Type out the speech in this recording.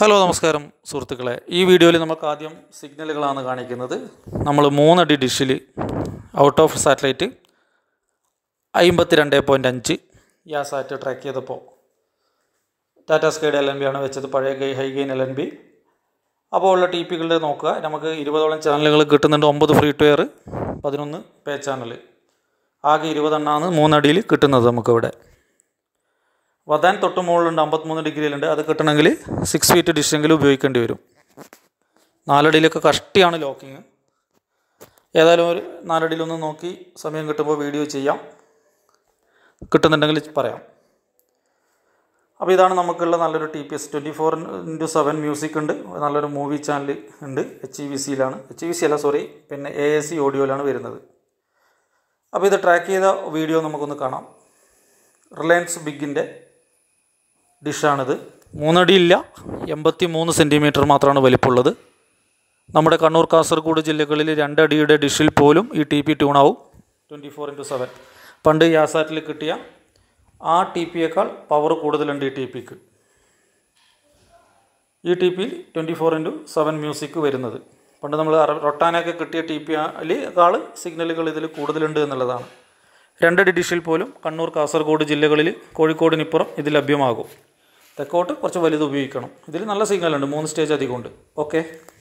hello നമസ്കാരം സുഹൃത്തുക്കളെ ഈ വീഡിയോയിൽ നമുക്ക് ആദ്യം സിഗ്നലുകളാണ് കാണിക്കുന്നത് നമ്മൾ മൂന്നടി ഡിഷിൽ ഔട്ട് ഓഫ് സാറ്റലൈറ്റ് അമ്പത്തി രണ്ട് പോയിൻറ്റ് അഞ്ച് യാസാറ്റ് ട്രാക്ക് ചെയ്തപ്പോൾ ടാറ്റ സ്കൈഡ് എൽ എൻ ബി ആണ് വെച്ചത് പഴയ ഗൈ high gain L N B അപ്പോൾ ഉള്ള ടി പികളുടെ നോക്കുക നമുക്ക് ഇരുപതോളം ചാനലുകൾ കിട്ടുന്നുണ്ട് ഒമ്പത് ഫ്രീ ടു എയർ പതിനൊന്ന് പേ ചാനൽ ആകെ ഇരുപതെണ്ണമാണ് മൂന്നടിയിൽ കിട്ടുന്നത് നമുക്കിവിടെ വതാൻ തൊട്ട് മുകളിലുണ്ട് അമ്പത്തിമൂന്ന് ഡിഗ്രിയിലുണ്ട് അത് കിട്ടണമെങ്കിൽ സിക്സ് ഫീറ്റ് ഡിഷെങ്കിലും ഉപയോഗിക്കേണ്ടി വരും നാലടിയിലൊക്കെ കഷ്ടിയാണ് ലോക്കിങ് ഏതായാലും ഒരു നാലടിയിലൊന്ന് നോക്കി സമയം കിട്ടുമ്പോൾ വീഡിയോ ചെയ്യാം കിട്ടുന്നുണ്ടെങ്കിൽ പറയാം അപ്പോൾ ഇതാണ് നമുക്കുള്ള നല്ലൊരു T P S twenty four into seven music ഉണ്ട് നല്ലൊരു മൂവി ചാനൽ ഉണ്ട് എച്ച് ഇ വി സിയിലാണ് എച്ച് ഇ വി സി അല്ല സോറി പിന്നെ എ എസ് സി ഓഡിയോയിലാണ് വരുന്നത് അപ്പോൾ ഇത് ട്രാക്ക് ചെയ്ത വീഡിയോ നമുക്കൊന്ന് കാണാം റിലയൻസ് ബിഗിൻ്റെ ഡിഷാണിത് മൂന്നടി ഇല്ല എൺപത്തി മൂന്ന് സെൻറ്റിമീറ്റർ മാത്രമാണ് വലിപ്പമുള്ളത് നമ്മുടെ കണ്ണൂർ കാസർഗോഡ് ജില്ലകളിൽ രണ്ടടിയുടെ ഡിഷിൽ പോലും ഈ ടി പി ട്യൂണാവും ട്വൻറ്റി ഫോർ ഇൻറ്റു സെവൻ പണ്ട് യാസാറ്റിൽ കിട്ടിയ ആ ടി പിയേക്കാൾ പവർ കൂടുതലുണ്ട് ഈ ടി പിക്ക് ഈ ടി പിയിൽ twenty four into seven music വരുന്നത് പണ്ട് നമ്മൾ റൊട്ടാനൊക്കെ കിട്ടിയ ടി പിയേക്കാൾ സിഗ്നലുകൾ ഇതിൽ കൂടുതലുണ്ട് എന്നുള്ളതാണ് രണ്ടടി ഡിഷിൽ പോലും കണ്ണൂർ കാസർഗോഡ് ജില്ലകളിൽ കോഴിക്കോടിനിപ്പുറം ഇത് ലഭ്യമാകും തെക്കോട്ട് കുറച്ച് വലുത് ഉപയോഗിക്കണം ഇതിൽ നല്ല സിഗ്നലുണ്ട് മൂന്ന് സ്റ്റേജ് അധികമുണ്ട് ഓക്കെ